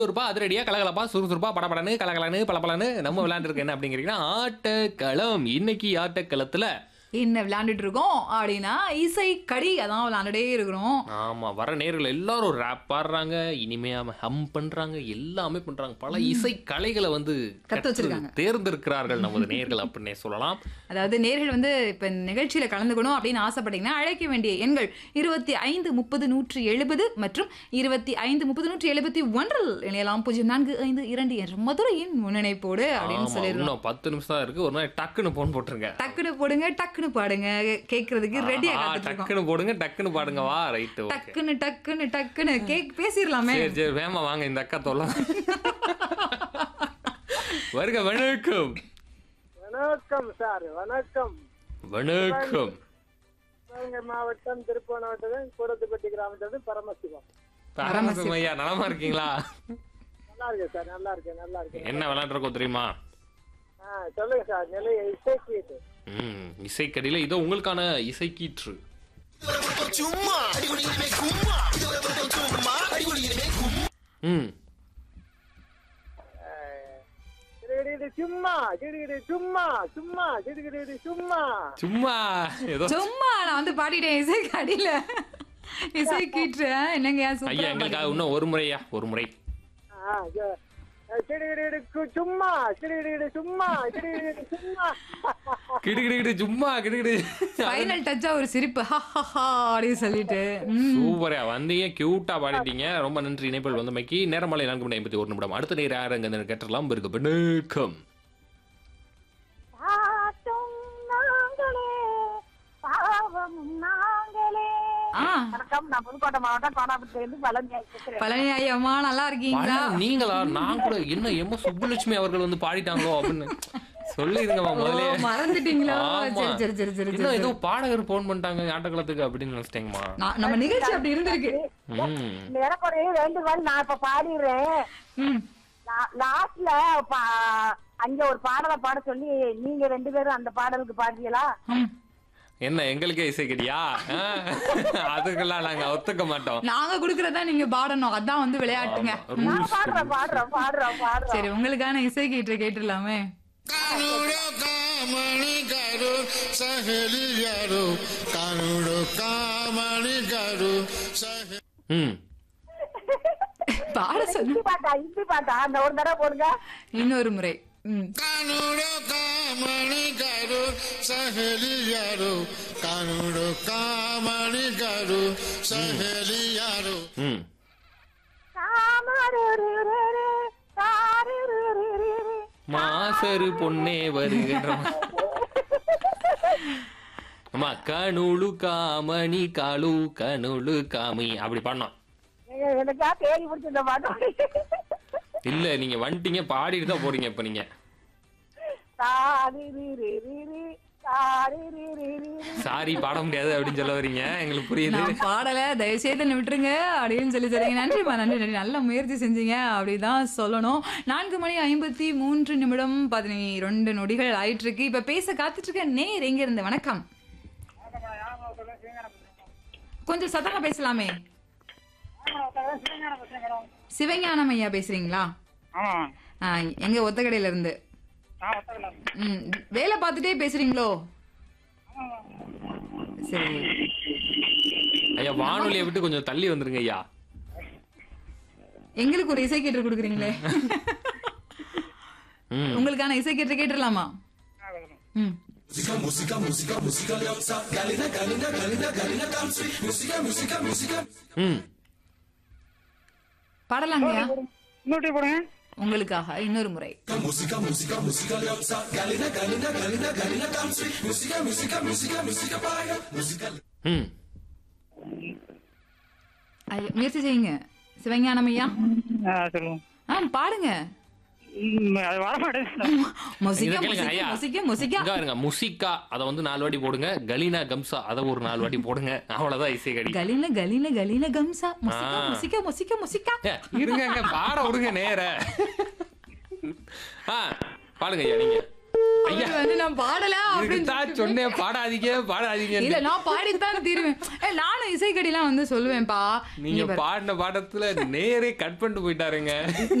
சுறுசுறுப்பா அதிரடியா கலகலப்பா சுறுசுறுப்பா படபடன்னு கலகலன்னு பளபளன்னு நம்ம விளையாண்டுருக்கு என்ன அப்படிங்கிறீங்கன்னா ஆட்டக்களம் இன்னைக்கு ஆட்டக்களத்துல என்ன விளையாண்டுட்டு இருக்கோம் அப்படின்னா இசை கடி அதான் விளையாண்டுட்டே இருக்கிறோம் ஆமா வர நேர்கள் எல்லாரும் ரேப் பாடுறாங்க இனிமே ஹம் பண்றாங்க எல்லாமே பண்றாங்க பல இசை கலைகளை வந்து கத்து வச்சிருக்காங்க. தேர்ந்தெடுக்கிறார்கள் நமது நேர்கள் அப்படின்னே சொல்லலாம் அதாவது நேர்கள் வந்து இப்ப நிகழ்ச்சியில கலந்துக்கணும் அப்படின்னு ஆசைப்பட்டீங்கன்னா அழைக்க வேண்டிய எண்கள் இருபத்தி ஐந்து முப்பது நூற்றி எழுபது மற்றும் இருபத்தி ஐந்து முப்பது நூற்றி எழுபத்தி ஒன்றில் இணையலாம் பூஜ்ஜியம் நான்கு ஐந்து இரண்டு என்ற மதுரையின் முன்னணிப்போடு அப்படின்னு ஆமா, சொல்லிடுறோம் இன்னும் பத்து நிமிஷம் தான் இருக்கு ஒரு மாதிரி டக்குன்னு போன் போட்டுருங்க டக்குனு போடுங்க டக்குனு பாடுங்க கேக்குறதுக்கு ரெடியா ஆ, காத்துட்டு இருக்கோம் டக்குன்னு போடுங்க டக்குன்னு பாடுங்க வா ரைட்டு ஓகே டக்குன்னு டக்குன்னு டக்குன்னு கேக் பேசிடலாமே சரி சரி வேமா வாங்க இந்த அக்கா தொல்ல வருக வணக்கம் வணக்கம் சார் வணக்கம் வணக்கம் சிவகங்கை மாவட்டம் திருப்பூர் மாவட்டம் கூடத்துப்பட்டி கிராமத்திலிருந்து பரமசிவம் பரமசிவம் ஐயா நலமா இருக்கீங்களா நல்லா இருக்கேன் சார் நல்லா இருக்கேன் நல்லா இருக்கேன் என்ன விளையாண்டுருக்கோம் தெரியுமா ஆ சொல்லுங்க சார் நிலைய இசைக்கு ம் இசைக்கடியில இதோ உங்களுக்கான இசைக்கீற்று சும்மா அடிக்குடிக்கிறமே கும்மா சும்மா அடிக்குடிக்கிறமே கும்மா ம் கிடுகிடு சும்மா கிடுகிடு சும்மா சும்மா கிடுகிடு சும்மா சும்மா ஏதோ சும்மா நான் வந்து பாடிட்டேன் இசை கடியில இசை கீற்று என்னங்க ஐயா சூப்பரா எங்களுக்காக இன்னும் ஒரு முறையா ஒரு முறை ஆ, ச- கிடுகிடு கு- சும்மா கிடுகிடு சும்மா கிடுகிடு சும்மா கிடுகிடு சும்மா கிடுகிடு ஃபைனல் டச்சா ஒரு சிரிப்பு ஹா ஹா ஹா அப்படின்னு சொல்லிட்டு ம். சூப்பரா வந்தீங்க கியூட்டா பாடிட்டீங்க ரொம்ப நன்றி இணைப்பில் வந்தமைக்கு நேரமாலை நான்கு மணி ஐம்பத்தி ஒரு நிமிடம் அடுத்த நேரம் யார் அங்க கேட்டலாம் இருக்கு வணக்கம் பாட்டும் நாங்களே பாவமும் நாங்களே ஆ வணக்கம் நான் புதுக்கோட்டை மாவட்டம் கோடாபுரத்திலிருந்து பழனி பேசுறேன் பழனி ஐயம்மா நல்லா இருக்கீங்களா பல நீங்களா நான் கூட என்ன எம்ம சுப்புலட்சுமி அவர்கள் வந்து பாடிட்டாங்களோ அப்படின்னு சொல்லிருங்கம்மா முதல்ல ஓ, மறந்துட்டீங்களா? ஆமா. சரி, சரி, சரி, சரி, இன்னும் சரி. ஏதோ பாடகர் போன் பண்ணிட்டாங்க ஆட்டக்களத்துக்கு அப்படின்னு நினைச்சிட்டேங்கம்மா நான் நம்ம நிகழ்ச்சி அப்படி இருந்திருக்கு ம் எனக்கு ஒரு வேண்டுகோள் நான் இப்ப பாடிடுறேன் ம். லாஸ்ட்ல அங்க ஒரு பாடலை பாட சொல்லி நீங்க ரெண்டு பேரும் அந்த பாடலுக்கு பாடுறீங்களா ம். என்ன எங்களுக்கே இசைக்கிறியா ஆ? அதுக்கெல்லாம் நாங்க ஒத்துக்க மாட்டோம் நாங்க குடுக்கறதா நீங்க பாடணும் அதான் வந்து விளையாட்டுங்க ஆமா, நான் rules பாடுறேன் பாடுறேன் பாடுறேன் பாடுறேன் சரி உங்களுக்கான இசை கீற்று கேட்டுடலாமே કાનુડો કામણી કરો સહેલી યારો કાનુડો કામણી કરો સહેલી ம் பாட சொல்லு ஹிந்தி பாட்டா ஹிந்தி பாட்டா அந்த ஒரு தடவை போடுங்க இன்னொரு முறை ம். કાનુડો કામણી કરો સહેલી યારો કાનુડો કામણી કરો સહેલી યારો ம் காமருருருரு, தாருருருரு. மாசரு பொன்னே வருகின்ற அம்மா கணுளு காமணி காலு கணுளு காமி அப்படி பண்ணோம் நீங்க எனக்கா தேடி பிடிச்ச இந்த பாட்டு இல்ல நீங்க வந்துட்டீங்க பாடிட்டு தான் போறீங்க இப்ப நீங்க தாரிரிரிரிரி, தாரிரிரிரிரி. சாரி பாட முடியாது அப்படின்னு சொல்ல வரீங்க எங்களுக்கு புரியுது நான் பாடல தயவு செய்து என்னை விட்டுருங்க அப்படின்னு சொல்லி சொல்றீங்க நன்றிம்மா நன்றி நன்றி நல்ல முயற்சி செஞ்சீங்க அப்படிதான் சொல்லணும் நான்கு மணி ஐம்பத்தி மூன்று நிமிடம் பதினிரெண்டு நொடிகள் ஆயிட்டு இருக்கு இப்ப பேச காத்துட்டு இருக்க நேர் எங்க இருந்து வணக்கம் கொஞ்சம் சத்தமா பேசலாமே சிவஞானம் ஐயா பேசுறீங்களா ஆ, எங்க ஒத்தக்கடையில இருந்து ம் வேலை பார்த்துட்டே பேசுறீங்களோ சரி ஐயா வானொலியை விட்டு கொஞ்சம் தள்ளி வந்துருங்க ஐயா எங்களுக்கு ஒரு இசை கேட்டு கொடுக்குறீங்களே ம் உங்களுக்கான இசை கேட்டு கேட்டுடலாமா ம் ம் பாடலாங்கய்யா இன்னொட்டி போடுங்க உங்களுக்காக இன்னொரு முறை ம் ஐயா, முயற்சி செய்யுங்க சிவஞானம் ஐயா சொல்லுங்க ஆ பாடுங்க அது வர மாட்டேன் முசிக்க இதை கேளுங்க, முசிக்க ஐயா. முசிக்க முசிக்க இங்க பாருங்க முசிக்கா அதை வந்து நாலு வாட்டி போடுங்க கலீனா கம்சா அதை ஒரு நாலு வாட்டி போடுங்க அவ்வளவுதான் இசை கடி கலின கலின கலின கம்சா முசிக்க ஆ. முசிக்க முசிக்க முசிக்க ஏ, இருங்க இங்க பாட விடுங்க நேர ஆ பாடுங்க ஐயா நீங்க ஐயா. அவர் வந்து நான் பாடல அப்படின்னு இதுக்குத்தான் சொன்னேன் பாடாதீங்க பாடாதீங்க இல்ல நான் பாடித்தான் தீருவேன் ஏய், நானும் இசைக்கடிலாம் வந்து சொல்லுவேன்பா நீங்க இங்க பாரு. பாடின பாடத்துல நேரே கட் பண்ணிட்டு போயிட்டாருங்க